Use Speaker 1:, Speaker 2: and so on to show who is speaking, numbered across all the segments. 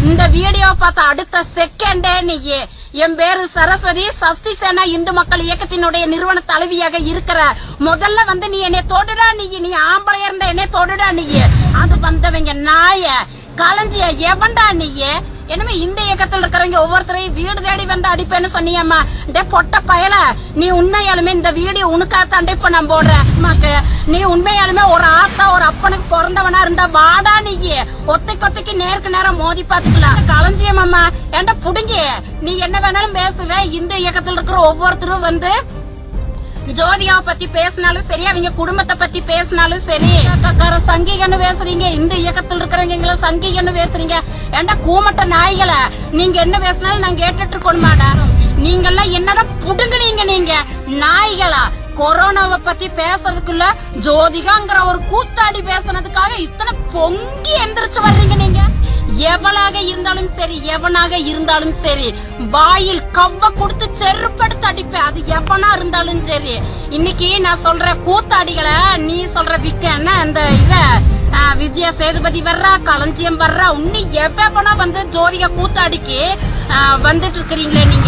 Speaker 1: இந்த வீடியோ பார்த்த அடுத்த செகண்டே நீ என் பேரு சரஸ்வதி சஷ்டி சேனா இந்து மக்கள் இயக்கத்தினுடைய நிறுவன தலைவியாக இருக்கிற முதல்ல வந்து நீ என்னை தொடுடா நீ நீ ஆம்பளையா இருந்த என்னை தொடுடா நீ அது வந்தவங்க நாய களஞ்சிய எவன்டா நீ என்னமே இந்த இயக்கத்தில் இருக்கிறவங்க ஒவ்வொருத்தரையும் வீடு தேடி வந்து அடிப்பேன்னு சொன்னியம்மா டே பொட்ட பயல நீ உண்மையாலுமே இந்த வீடியோ உனக்காத்தாண்டே இப்ப நான் போடுறேன் அம்மாக்கு நீ உண்மையாலுமே ஒரு ஆத்தா ஒரு அப்பனுக்கு பிறந்தவனா இருந்தா வாடா நீ ஒத்தைக்கு ஒத்தைக்கு நேருக்கு நேரம் மோதி பாத்துக்கலாம் களஞ்சியம் அம்மா ஏன்டா புடுங்கி நீ என்ன வேணாலும் பேசுவ இந்த இயக்கத்தில் இருக்கிற ஒவ்வொருத்தரும் வந்து ஜோதியாவை பத்தி பேசினாலும் சரி அவங்க குடும்பத்தை பத்தி பேசினாலும் சரி அக்காக்கார சங்கிகன்னு பேசுறீங்க இந்த இயக்கத்தில் இருக்கிறவங்க சங்கிகன்னு பேசுறீங்க ஏண்டா கூமட்ட நாய்களை நீங்க என்ன பேசினாலும் நான் கேட்டுட்டு இருக்கணுமாடா நீங்க எல்லாம் என்னடா புடுங்குனீங்க நீங்க நாய்களா கொரோனாவை பத்தி பேசுறதுக்குள்ள ஜோதிகாங்கிற ஒரு கூத்தாடி பேசுனதுக்காக இத்தனை பொங்கி எந்திரிச்சு வர்றீங்க நீங்க எவளாக இருந்தாலும் சரி எவனாக இருந்தாலும் சரி வாயில் கவ்வ கொடுத்து செருப்படுத்து அடிப்பேன் அது எவனா இருந்தாலும் சரி இன்னைக்கு நான் சொல்ற கூத்தாடிகளை நீ சொல்ற விக்க என்ன அந்த இவ ஆ, விஜயா சேதுபதி வர்றா களஞ்சியம் வர்றா உன்னி எவனா வந்து ஜோதிகா கூத்தாடிக்கு ஆ, வந்துட்டு இருக்கிறீங்களே நீங்க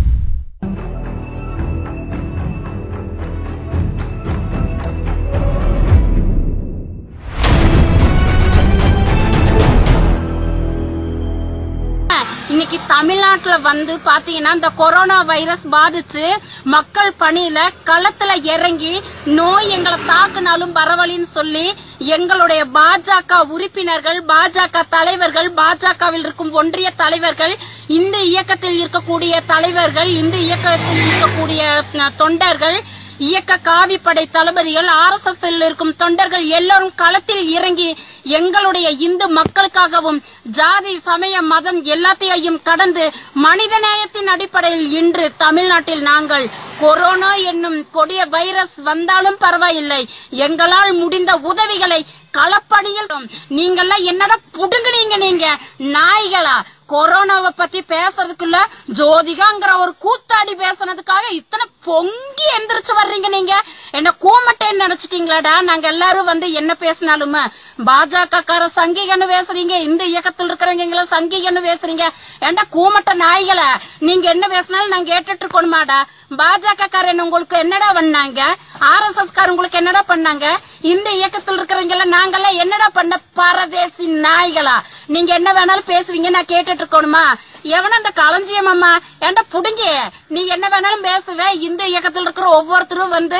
Speaker 1: இன்னைக்கு தமிழ்நாட்டுல வந்து பாத்தீங்கன்னா இந்த கொரோனா வைரஸ் பாதிச்சு மக்கள் பணியில களத்துல இறங்கி நோய் எங்களை தாக்குனாலும் பரவலின்னு சொல்லி எங்களுடைய பாஜக உறுப்பினர்கள் பாஜக தலைவர்கள் பாஜகவில் இருக்கும் ஒன்றிய தலைவர்கள் இந்த இயக்கத்தில் இருக்கக்கூடிய தலைவர்கள் இந்த இயக்கத்தில் இருக்கக்கூடிய அஹ், தொண்டர்கள் இயக்க காவிப்படை தளபதிகள் ஆர் எஸ் எஸ் இருக்கும் தொண்டர்கள் எல்லோரும் களத்தில் இறங்கி எங்களுடைய இந்து மக்களுக்காகவும் ஜாதி சமய மதம் எல்லாத்தையும் கடந்து மனிதநேயத்தின் அடிப்படையில் இன்று தமிழ்நாட்டில் நாங்கள் கொரோனா என்னும் கொடிய வைரஸ் வந்தாலும் பரவாயில்லை எங்களால் முடிந்த உதவிகளை களப்பணியில் நீங்கெல்லாம் என்னடா புடுங்குனீங்க நீங்க நாய்களா கொரோனாவை பத்தி பேசுறதுக்குள்ள ஜோதிகாங்கிற ஒரு கூத்தாடி பேசுனதுக்காக இத்தனை பொங்கி எந்திரிச்சு வர்றீங்க நீங்க என்ன கூமட்டேன்னு நினைச்சிட்டீங்களாடா நாங்க எல்லாரும் வந்து என்ன பேசினாலுமே பாஜக கார சங்கிகன்னு பேசுறீங்க இந்த இயக்கத்தில் இருக்கிறவங்க சங்கிகன்னு பேசுறீங்க ஏண்டா கூமட்ட நாய்களை நீங்க என்ன பேசினாலும் நான் கேட்டுட்டு இருக்கணுமாடா பாஜக காரன் உங்களுக்கு என்னடா பண்ணாங்க ஆர் எஸ் எஸ் காரன் உங்களுக்கு என்னடா பண்ணாங்க இந்த இயக்கத்தில் இருக்கிறவங்க எல்லாம் நாங்கெல்லாம் என்னடா பண்ண பரதேசி நாய்களா நீங்க என்ன வேணாலும் பேசுவீங்க நான் கேட்டுட்டு இருக்கணுமா எவன அந்த களஞ்சியம் அம்மா ஏன்டா புடுங்கி நீ என்ன வேணாலும் பேசுவ இந்த இயக்கத்தில் இருக்கிற ஒவ்வொருத்தரும் வந்து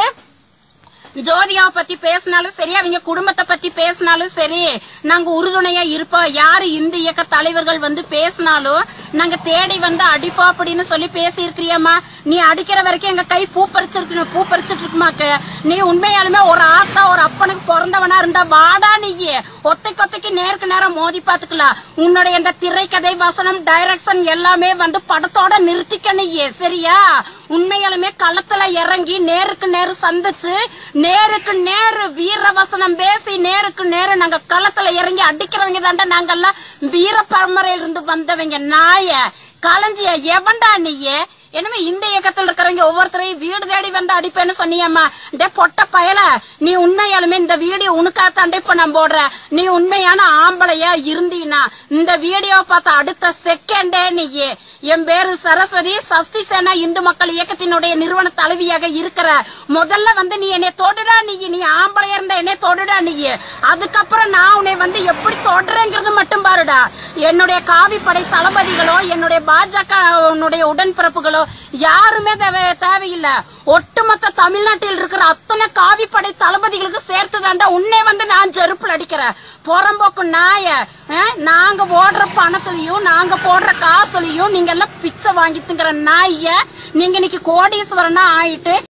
Speaker 1: ஜோதியாவை பத்தி பேசினாலும் சரி அவங்க குடும்பத்தை பத்தி பேசினாலும் சரி நாங்க உறுதுணையா இருப்போம் யாரு இந்த இயக்க தலைவர்கள் வந்து பேசினாலும் நாங்க தேடி வந்து அடிப்போம் அப்படின்னு சொல்லி பேசி இருக்கிறியம்மா நீ அடிக்கிற வரைக்கும் எங்க கை பூ பறிச்சிருக்கு பூ பறிச்சிட்டு இருக்குமாக்கு நீ உண்மையாலுமே ஒரு ஆத்தா ஒரு அப்பனுக்கு பிறந்தவனா இருந்தா வாடா நீ ஒத்தைக்கு ஒத்தைக்கு நேருக்கு நேரம் மோதி பாத்துக்கலாம் உன்னுடைய இந்த திரைக்கதை வசனம் டைரக்ஷன் எல்லாமே வந்து படத்தோட நிறுத்திக்க நீ சரியா உண்மையாலுமே களத்துல இறங்கி நேருக்கு நேரு சந்திச்சு நேருக்கு நேரு வீர வசனம் பேசி நேருக்கு நேரு நாங்க களத்துல இறங்கி அடிக்கிறவங்க தாண்டா நாங்கெல்லாம் வீர பரம்பரையில இருந்து வந்தவங்க நாய களஞ்சிய எவன்டா நீயே என்னமே இந்த இயக்கத்தில் இருக்கிறவங்க ஒவ்வொருத்தரையும் வீடு தேடி வந்து அடிப்பேன்னு சொன்னியம்மா டே பொட்ட பயல நீ உண்மையாலுமே இந்த வீடியோ உனக்காத்தாண்டே இப்ப நான் போடுறேன் நீ உண்மையான ஆம்பளையா இருந்தீனா இந்த வீடியோ பார்த்த அடுத்த செகண்டே நீ என் பேரு சரஸ்வதி சஷ்டி சேனா இந்து மக்கள் இயக்கத்தினுடைய நிறுவன தலைவியாக இருக்கிற முதல்ல வந்து நீ என்னை தொடுடா நீ நீ ஆம்பளையா இருந்த என்னை தொடுடா நீ அதுக்கப்புறம் நான் உன்னை வந்து எப்படி தொடுறேங்கிறது மட்டும் பாருடா என்னுடைய காவிப்படை தளபதிகளோ என்னுடைய பாஜக உன்னுடைய உடன்பிறப்புகளோ யாருமே தேவை தேவையில்லை ஒட்டுமொத்த தமிழ்நாட்டில் இருக்கிற அத்தனை காவிப்படை தளபதிகளுக்கு சேர்த்து தாண்டா உன்னை வந்து நான் செருப்புல அடிக்கிறேன் புறம்போக்கு நாய அஹ், நாங்க ஓடுற பணத்துலயும் நாங்க போடுற காசுலயும் நீங்க எல்லாம் பிச்சை வாங்கி திங்கிற நாய நீங்க இன்னைக்கு கோடீஸ்வரனா ஆயிட்டு